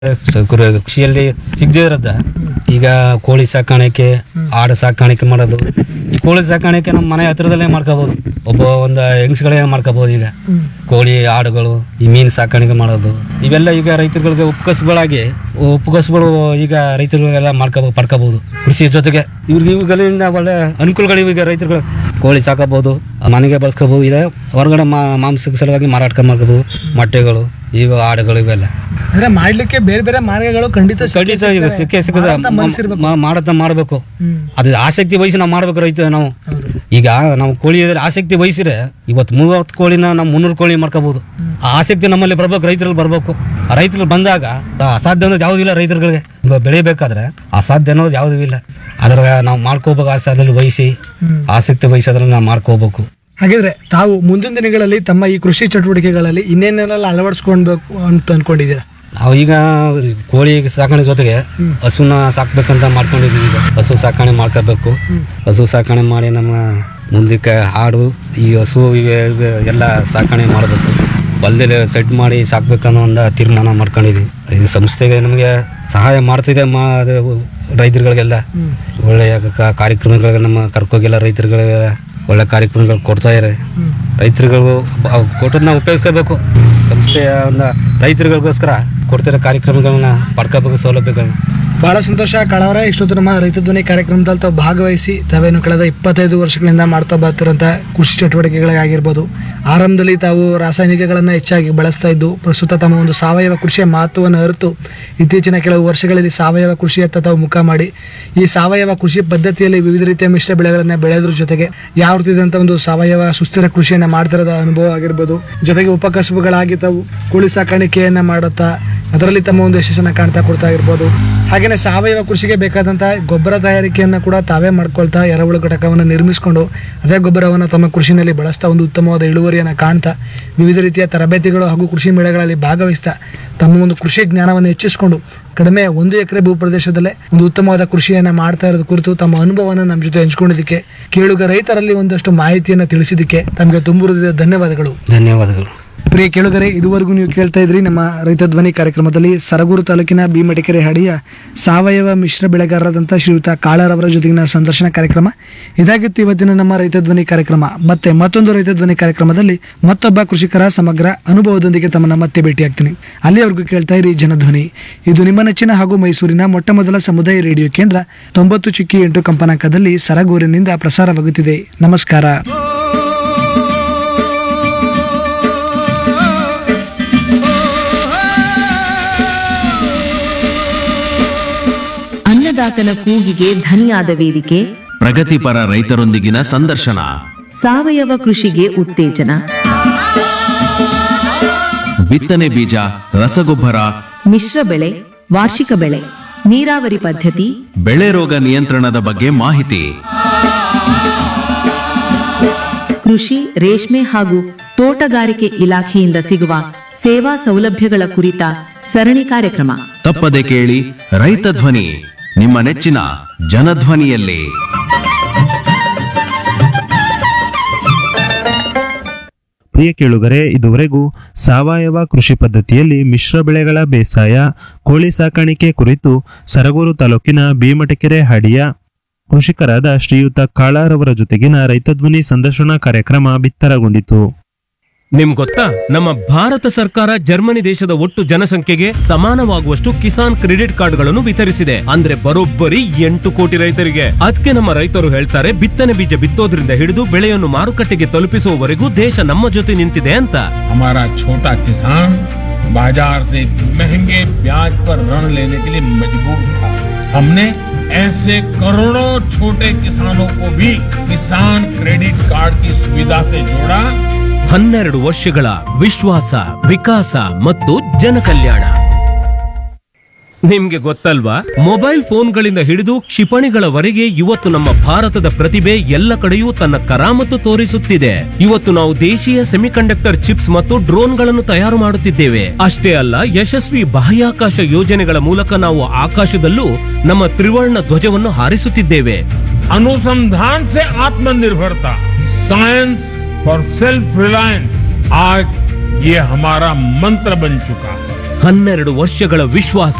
ಸೌಕರ್ಯ ಕೃಷಿಯಲ್ಲಿ ಸಿಗದೇ ಇರೋದ ಈಗ ಕೋಳಿ ಸಾಕಾಣಿಕೆ ಆಡು ಸಾಕಾಣಿಕೆ ಮಾಡೋದು ಈ ಕೋಳಿ ಸಾಕಾಣಿಕೆ ನಮ್ಮ ಮನೆ ಹತ್ರದಲ್ಲೇ ಮಾಡ್ಕೋಬೋದು ಒಬ್ಬ ಒಂದು ಹೆಂಗ್ಸ್ಗಳೇ ಮಾಡ್ಕೋಬೋದು ಈಗ ಕೋಳಿ ಆಡುಗಳು ಈ ಮೀನು ಸಾಕಾಣಿಕೆ ಮಾಡೋದು ಇವೆಲ್ಲ ಈಗ ರೈತರುಗಳಿಗೆ ಉಪಕಸುಗಳಾಗಿ ಉಪಕಸುಗಳು ಈಗ ರೈತರುಗಳಿಗೆಲ್ಲ ಮಾಡ್ಕೋ ಪಡ್ಕೋಬಹುದು ಕೃಷಿ ಜೊತೆಗೆ ಇವ್ರಿಗೆ ಇವುಗಳಿಂದ ಒಳ್ಳೆ ಅನುಕೂಲಗಳಿವೆ ಈಗ ರೈತರುಗಳು ಕೋಳಿ ಸಾಕಬಹುದು ಮನೆಗೆ ಬಳಸ್ಕೋಬಹುದು ಇದೆ ಹೊರಗಡೆ ಮಾ ಮಾಂಸಕ್ಕೆ ಸಲುವಾಗಿ ಮಾರಾಟ ಮಾಡ್ಕೋಬಹುದು ಮೊಟ್ಟೆಗಳು ಇವು ಆಡುಗಳು ಇವೆಲ್ಲ ಅಂದ್ರೆ ಮಾಡ್ಲಿಕ್ಕೆ ಬೇರೆ ಬೇರೆ ಮಾರ್ಗಗಳು ಖಂಡಿತ ಸಿಕ್ಕೇ ಖಂಡಿತ ಈಗ ಸಿಗ್ತವೆ. ಸಿಕ್ಕೇ ಸಿಕ್ಕದ ಮಾಡಂತ ಮನ್ಸಿರ್ಬೇಕು. ಮಾಡತ್ತ ಮಾಡಬೇಕು ಹ್ಮ್. ಅದು ಆಸಕ್ತಿ ವಹಿಸಿ ನಾವು ಮಾಡ್ಬೇಕು ರೈತ ನಾವು ಹೌದು. ಈಗ ನಾವು ಕೋಳಿ ಆಸಕ್ತಿ ವಹಿಸಿದ್ರೆ ಇವತ್ತು ಮೂವತ್ತು ಕೋಳಿನ ನಾವು ಮುನ್ನೂರು ಕೋಳಿ ಮಾಡ್ಕೋಬಹುದು ಆ ಆಸಕ್ತಿ ನಮ್ಮಲ್ಲಿ ಬರ್ಬೇಕು ರೈತರಲ್ಲಿ ಬರ್ಬೇಕು ಆ ರೈತರಲ್ಲಿ ಬಂದಾಗ ಆ ಅಸಾಧ್ಯ ಅನ್ನೋದು ಯಾವುದೂ ಇಲ್ಲ ರೈತರುಗಳಿಗೆ ಬ- ಬೆಳಿಬೇಕಾದ್ರೆ ಅಸಾಧ್ಯ ಅನ್ನೋದು ಯಾವುದೂ ಇಲ್ಲ ಅದ್ರಾಗ ನಾವು ಮಾಡ್ಕೋಬೇಕು ಆಸಕ್ತಿಯಲ್ಲಿ ವಹಿಸಿ ಹ್ಮ್. ಆಸಕ್ತಿ ವಹಿಸೋದ್ರಲ್ಲಿ ನಾವು ಮಾಡ್ಕೋಬೇಕು ಹಾಗಿದ್ರೆ ತಾವು ಮುಂದಿನ ದಿನಗಳಲ್ಲಿ ತಮ್ಮ ಈ ಕೃಷಿ ಚಟುವಟಿಕೆಗಳಲ್ಲಿ ಇನ್ನೇನೆಲ್ಲ ಅಳವಡಿಸ್ಕೊಳ್ಬೇಕು ಅಂತ ಅನ್ಕೊಂಡಿದ್ದೀರಾ ನಾವು ಈಗ ಕೋಳಿ ಸಾಕಣೆ ಜೊತೆಗೆ ಹಸುನ ಸಾಕ್ಬೇಕಂತ ಮಾಡ್ಕೊಂಡಿದ್ದೀವಿ ಈಗ ಹಸು ಸಾಕಣೆ ಮಾಡ್ಕೋಬೇಕು ಹಸು ಸಾಕಣೆ ಮಾಡಿ ನಮ್ಮ ಮುಂದಕ್ಕೆ ಹಾಡು ಈ ಹಸು ಇವೆ ಇವೆ ಎಲ್ಲ ಸಾಕಣೆ ಮಾಡಬೇಕು ಹೊಲದಲ್ಲಿ ಸೆಟ್ ಮಾಡಿ ಸಾಕ್ಬೇಕನ್ನೋ ಒಂದು ತೀರ್ಮಾನ ಮಾಡ್ಕೊಂಡಿದ್ದೀವಿ ಈ ಸಂಸ್ಥೆಗೆ ನಮಗೆ ಸಹಾಯ ಮಾಡ್ತಿದೆ ಮಾ ಅದು ರೈತರುಗಳಿಗೆಲ್ಲ ಒಳ್ಳೆಯ ಕ- ಕಾರ್ಯಕ್ರಮಗಳಿಗೆ ನಮ್ಮ ಕರ್ಕೋಗಿಲ್ಲ ರೈತರುಗಳಿಗೆ ಒಳ್ಳೆ ಕಾರ್ಯಕ್ರಮಗಳು ಕೊಡ್ತಾ ಇದ್ದಾರೆ ರೈತರುಗಳಿಗೂ ಕೊಟ್ಟದನ್ನ ಉಪಯೋಗಿಸ್ಕೋಬೇಕು ಸಂಸ್ಥೆಯ ಒಂದು ರೈತರುಗಳಿಗೋಸ್ಕರ ಕೊಡ್ತಿರೋ ಕಾರ್ಯಕ್ರಮಗಳನ್ನ ಪಡ್ಕೋಬೇಕು ಸೌಲಭ್ಯಗಳನ್ನ ಬಹಳ ಸಂತೋಷ ಕಳವರ ಇಷ್ಟೊತ್ತು ನಮ್ಮ ರೈತ ಧ್ವನಿ ಕಾರ್ಯಕ್ರಮದಲ್ಲಿ ತಾವು ಭಾಗವಹಿಸಿ ತಾವೇನು ಕಳೆದ ಇಪ್ಪತ್ತೈದು ವರ್ಷಗಳಿಂದ ಮಾಡ್ತಾ ಬರ್ತಿರೋಂಥ ಕೃಷಿ ಚಟುವಟಿಕೆಗಳಾಗಿರ್ಬೋದು ಆರಂಭದಲ್ಲಿ ತಾವು ರಾಸಾಯನಿಕಗಳನ್ನು ಹೆಚ್ಚಾಗಿ ಬಳಸ್ತಾ ಇದ್ದು ಪ್ರಸ್ತುತ ತಮ್ಮ ಒಂದು ಸಾವಯವ ಕೃಷಿಯ ಮಹತ್ವವನ್ನು ಅರಿತು ಇತ್ತೀಚಿನ ಕೆಲವು ವರ್ಷಗಳಲ್ಲಿ ಸಾವಯವ ಕೃಷಿಯತ್ತ ತಾವು ಮುಖ ಮಾಡಿ ಈ ಸಾವಯವ ಕೃಷಿ ಪದ್ಧತಿಯಲ್ಲಿ ವಿವಿಧ ರೀತಿಯ ಮಿಶ್ರ ಬೆಳೆಗಳನ್ನು ಬೆಳೆಯೋದ್ರ ಜೊತೆಗೆ ಯಾವ ರೀತಿಯಾದಂಥ ಒಂದು ಸಾವಯವ ಸುಸ್ಥಿರ ಕೃಷಿಯನ್ನು ಮಾಡ್ತಿರೋದ ಅನುಭವ ಆಗಿರ್ಬೋದು ಜೊತೆಗೆ ಉಪಕಸಬುಗಳಾಗಿ ತಾವು ಕೋಳಿ ಸಾಕಾಣಿಕೆಯನ್ನು ಮಾಡುತ್ತಾ ಅದರಲ್ಲಿ ತಮ್ಮ ಒಂದು ಯಶಸ್ಸನ್ನು ಕಾಣ್ತಾ ಕೊಡ್ತಾ ಇರ್ಬೋದು ಹಾಗೆಯೇ ಸಾವಯವ ಕೃಷಿಗೆ ಬೇಕಾದಂಥ ಗೊಬ್ಬರ ತಯಾರಿಕೆಯನ್ನು ಕೂಡ ತಾವೇ ಮಾಡ್ಕೊಳ್ತಾ ಎರೆಹುಳು ಘಟಕವನ್ನು ನಿರ್ಮಿಸಿಕೊಂಡು ಅದೇ ಗೊಬ್ಬರವನ್ನು ತಮ್ಮ ಕೃಷಿನಲ್ಲಿ ಬಳಸ್ತಾ ಒಂದು ಉತ್ತಮವಾದ ಇಳುವರಿಯನ್ನು ಕಾಣ್ತಾ ವಿವಿಧ ರೀತಿಯ ತರಬೇತಿಗಳು ಹಾಗೂ ಕೃಷಿ ಮೇಳಗಳಲ್ಲಿ ಭಾಗವಹಿಸ್ತಾ ತಮ್ಮ ಒಂದು ಕೃಷಿ ಜ್ಞಾನವನ್ನು ಹೆಚ್ಚಿಸಿಕೊಂಡು ಕಡಿಮೆ ಒಂದು ಎಕರೆ ಭೂ ಪ್ರದೇಶದಲ್ಲೇ ಒಂದು ಉತ್ತಮವಾದ ಕೃಷಿಯನ್ನು ಮಾಡ್ತಾ ಇರೋದು ಕುರಿತು ತಮ್ಮ ಅನುಭವವನ್ನು ನಮ್ಮ ಜೊತೆ ಹಂಚ್ಕೊಂಡಿದ್ದಕ್ಕೆ ಕೇಳುಗ ರೈತರಲ್ಲಿ ಒಂದಷ್ಟು ಮಾಹಿತಿಯನ್ನು ತಿಳಿಸಿದ್ದಕ್ಕೆ ತಮಗೆ ತುಂಬ ಧನ್ಯವಾದಗಳು ಧನ್ಯವಾದಗಳು ಪ್ರಿಯ ಕೇಳುಗರೆ ಇದುವರೆಗೂ ನೀವು ಕೇಳ್ತಾ ಇದ್ರಿ ನಮ್ಮ ರೈತ ಧ್ವನಿ ಕಾರ್ಯಕ್ರಮದಲ್ಲಿ ಸರಗೂರು ತಾಲೂಕಿನ ಭೀಮಟಿಕೆರೆ ಹಡಿಯ ಸಾವಯವ ಮಿಶ್ರ ಬೆಳೆಗಾರರಾದಂಥ ಶ್ರೀಯುತ ಕಾಳರವರ ಜೊತೆಗಿನ ಸಂದರ್ಶನ ಕಾರ್ಯಕ್ರಮ ಇದಾಗಿತ್ತು ಇವತ್ತಿನ ನಮ್ಮ ರೈತ ಧ್ವನಿ ಕಾರ್ಯಕ್ರಮ ಮತ್ತೆ ಮತ್ತೊಂದು ರೈತ ಧ್ವನಿ ಕಾರ್ಯಕ್ರಮದಲ್ಲಿ ಮತ್ತೊಬ್ಬ ಕೃಷಿಕರ ಸಮಗ್ರ ಅನುಭವದೊಂದಿಗೆ ತಮ್ಮನ್ನ ಮತ್ತೆ ಭೇಟಿಯಾಗ್ತೀನಿ ಅಲ್ಲಿಯವರೆಗೂ ಕೇಳ್ತಾ ಇರಿ ಜನಧ್ವನಿ ಇದು ನಿಮ್ಮ ನೆಚ್ಚಿನ ಹಾಗೂ ಮೈಸೂರಿನ ಮೊಟ್ಟ ಮೊದಲ ಸಮುದಾಯ ರೇಡಿಯೋ ಕೇಂದ್ರ ತೊಂಬತ್ತು ಚಿಕ್ಕಿ ಎಂಟು ಕಂಪನಾಂಕದಲ್ಲಿ ಸರಗೂರಿನಿಂದ ಪ್ರಸಾರವಾಗುತ್ತಿದೆ ನಮಸ್ಕಾರ ಅನ್ನದಾತನ ಕೂಗಿಗೆ ಧನಿಯಾದ ವೇದಿಕೆ ಪ್ರಗತಿಪರ ರೈತರೊಂದಿಗಿನ ಸಂದರ್ಶನ ಸಾವಯವ ಕೃಷಿಗೆ ಉತ್ತೇಜನ ಬಿತ್ತನೆ ಬೀಜ ರಸಗೊಬ್ಬರ ಮಿಶ್ರ ಬೆಳೆ ವಾರ್ಷಿಕ ಬೆಳೆ ನೀರಾವರಿ ಪದ್ಧತಿ ಬೆಳೆ ರೋಗ ನಿಯಂತ್ರಣದ ಬಗ್ಗೆ ಮಾಹಿತಿ ಕೃಷಿ ರೇಷ್ಮೆ ಹಾಗೂ ತೋಟಗಾರಿಕೆ ಇಲಾಖೆಯಿಂದ ಸಿಗುವ ಸೇವಾ ಸೌಲಭ್ಯಗಳ ಕುರಿತ ಸರಣಿ ಕಾರ್ಯಕ್ರಮ ತಪ್ಪದೆ ಕೇಳಿ ರೈತ ಧ್ವನಿ ನಿಮ್ಮ ನೆಚ್ಚಿನ ಜನಧ್ವನಿಯಲ್ಲಿ ಪ್ರಿಯ ಕೇಳುಗರೆ ಇದುವರೆಗೂ ಸಾವಯವ ಕೃಷಿ ಪದ್ಧತಿಯಲ್ಲಿ ಮಿಶ್ರ ಬೆಳೆಗಳ ಬೇಸಾಯ ಕೋಳಿ ಸಾಕಾಣಿಕೆ ಕುರಿತು ಸರಗೂರು ತಾಲೂಕಿನ ಭೀಮಟಕೆರೆ ಹಡಿಯ ಕೃಷಿಕರಾದ ಶ್ರೀಯುತ ಕಾಳಾರವರ ಜೊತೆಗಿನ ರೈತಧ್ವನಿ ಸಂದರ್ಶನ ಕಾರ್ಯಕ್ರಮ ಬಿತ್ತರಗೊಂಡಿತು ನಿಮ್ ಗೊತ್ತಾ ನಮ್ಮ ಭಾರತ ಸರ್ಕಾರ ಜರ್ಮನಿ ದೇಶದ ಒಟ್ಟು ಜನಸಂಖ್ಯೆಗೆ ಸಮಾನವಾಗುವಷ್ಟು ಕಿಸಾನ್ ಕ್ರೆಡಿಟ್ ಕಾರ್ಡ್ಗಳನ್ನು ವಿತರಿಸಿದೆ ಅಂದ್ರೆ ಬರೋಬ್ಬರಿ ಎಂಟು ಕೋಟಿ ರೈತರಿಗೆ ಅದಕ್ಕೆ ನಮ್ಮ ರೈತರು ಹೇಳ್ತಾರೆ ಬಿತ್ತನೆ ಬೀಜ ಬಿತ್ತೋದ್ರಿಂದ ಹಿಡಿದು ಬೆಳೆಯನ್ನು ಮಾರುಕಟ್ಟೆಗೆ ತಲುಪಿಸುವವರೆಗೂ ದೇಶ ನಮ್ಮ ಜೊತೆ ನಿಂತಿದೆ ಅಂತ हमारा छोटा किसान बाजार से महंगे ब्याज पर ऋण लेने के लिए मजबूर था हमने ऐसे करोड़ों छोटे किसानों को भी किसान क्रेडिट कार्ड की सुविधा से जोड़ा ಹನ್ನೆರಡು ವರ್ಷಗಳ ವಿಶ್ವಾಸ ವಿಕಾಸ ಮತ್ತು ಜನಕಲ್ಯಾಣ ನಿಮ್ಗೆ ಗೊತ್ತಲ್ವಾ ಮೊಬೈಲ್ ಫೋನ್ಗಳಿಂದ ಹಿಡಿದು ಕ್ಷಿಪಣಿಗಳವರೆಗೆ ಇವತ್ತು ನಮ್ಮ ಭಾರತದ ಪ್ರತಿಭೆ ಎಲ್ಲ ಕಡೆಯೂ ತನ್ನ ಕರಾಮತ್ತು ತೋರಿಸುತ್ತಿದೆ ಇವತ್ತು ನಾವು ದೇಶೀಯ ಸೆಮಿಕಂಡಕ್ಟರ್ ಚಿಪ್ಸ್ ಮತ್ತು ಡ್ರೋನ್ಗಳನ್ನು ತಯಾರು ಮಾಡುತ್ತಿದ್ದೇವೆ ಅಷ್ಟೇ ಅಲ್ಲ ಯಶಸ್ವಿ ಬಾಹ್ಯಾಕಾಶ ಯೋಜನೆಗಳ ಮೂಲಕ ನಾವು ಆಕಾಶದಲ್ಲೂ ನಮ್ಮ ತ್ರಿವರ್ಣ ಧ್ವಜವನ್ನು ಹಾರಿಸುತ್ತಿದ್ದೇವೆ अनुसंधान से आत्मनिर्भरता साइंस फॉर सेल्फ रिलायंस आज ये हमारा मंत्र बन चुका है ಹನ್ನೆರಡು ವರ್ಷಗಳ ವಿಶ್ವಾಸ